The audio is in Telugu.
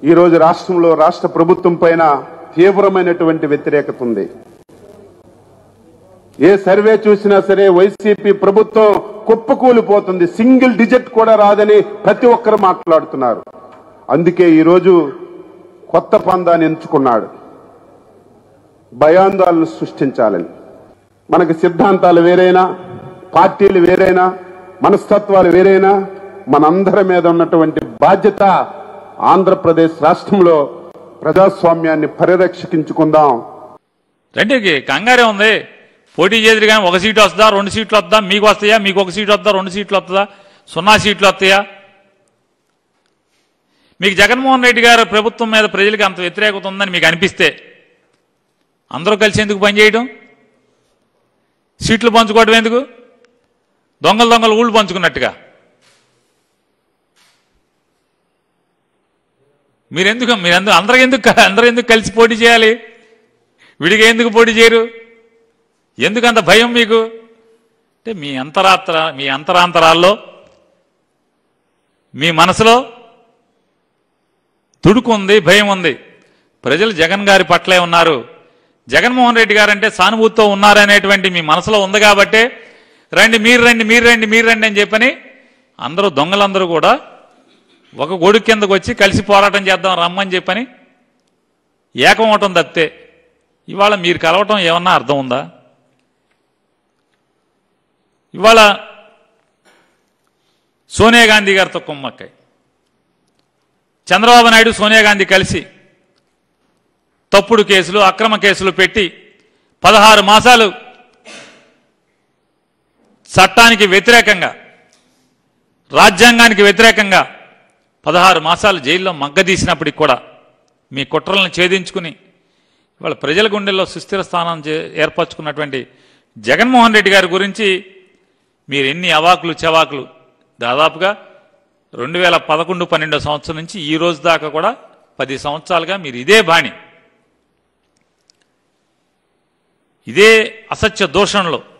ఈరోజు రాష్ట్రంలో రాష్ట్ర ప్రభుత్వం పైన తీవ్రమైనటువంటి వ్యతిరేకత ఉంది ఏ సర్వే చూసినా సరే వైసీపీ ప్రభుత్వం కుప్పకూలిపోతుంది సింగిల్ డిజిట్ కూడా రాదని ప్రతి ఒక్కరు మాట్లాడుతున్నారు అందుకే ఈరోజు కొత్త పందాన్ని ఎంచుకున్నాడు భయాందోళన సృష్టించాలని మనకి సిద్ధాంతాలు వేరైనా పార్టీలు వేరైనా మనస్తత్వాలు వేరైనా మనందరి మీద ఉన్నటువంటి బాధ్యత ఆంధ్రప్రదేశ్ రాష్ట్రంలో ప్రజాస్వామ్యాన్ని పరిరక్షించుకుందాం రెండుకి కంగారే ఉంది పోటీ చేద్దరు కానీ ఒక సీటు వస్తుందా రెండు సీట్లు వస్తుందా మీకు వస్తాయా మీకు ఒక సీటు వస్తుందా రెండు సీట్లు వస్తుందా సున్నా సీట్లు వస్తాయా మీకు జగన్మోహన్ రెడ్డి గారు ప్రభుత్వం మీద ప్రజలకు అంత వ్యతిరేకత ఉందని మీకు అనిపిస్తే అందరూ కలిసి ఎందుకు పనిచేయడం సీట్లు పంచుకోవడం ఎందుకు దొంగలు దొంగలు ఊళ్ళు పంచుకున్నట్టుగా మీరెందుకు మీరెందుకు అందరూ ఎందుకు అందరూ ఎందుకు కలిసి పోటీ చేయాలి విడిగా ఎందుకు పోటీ చేయరు ఎందుకు అంత భయం మీకు అంటే మీ అంతరాత్ర మీ అంతరాంతరాల్లో మీ మనసులో తుడుకు ఉంది భయం ఉంది ప్రజలు జగన్ గారి పట్లే ఉన్నారు జగన్మోహన్ రెడ్డి గారు అంటే సానుభూతితో ఉన్నారనేటువంటి మీ మనసులో ఉంది కాబట్టే రండి మీరు రండి మీరు రండి మీరు రండి అని చెప్పని అందరూ దొంగలందరూ కూడా ఒక గొడుగు కిందకు వచ్చి కలిసి పోరాటం చేద్దాం రమ్మని చెప్పని ఏకం అవటం తప్పితే ఇవాళ మీరు కలవటం ఏమన్నా అర్థం ఉందా ఇవాళ సోనియా గాంధీ గారితో కుమ్మక్కై చంద్రబాబు నాయుడు సోనియా గాంధీ కలిసి తప్పుడు కేసులు అక్రమ కేసులు పెట్టి పదహారు మాసాలు చట్టానికి వ్యతిరేకంగా రాజ్యాంగానికి వ్యతిరేకంగా పదహారు మాసాలు జైల్లో మగ్గదీసినప్పటికి కూడా మీ కుట్రలను ఛేదించుకుని ఇవాళ ప్రజల గుండెల్లో సుస్థిర స్థానం చే- ఏర్పరచుకున్నటువంటి జగన్మోహన్ రెడ్డి గారి గురించి మీరు ఎన్ని అవాకులు చెవాకులు దాదాపుగా రెండు వేల పదకొండు పన్నెండో సంవత్సరం నుంచి ఈ రోజు దాకా కూడా పది సంవత్సరాలుగా మీరు ఇదే బాణి ఇదే అసత్య దూషణలో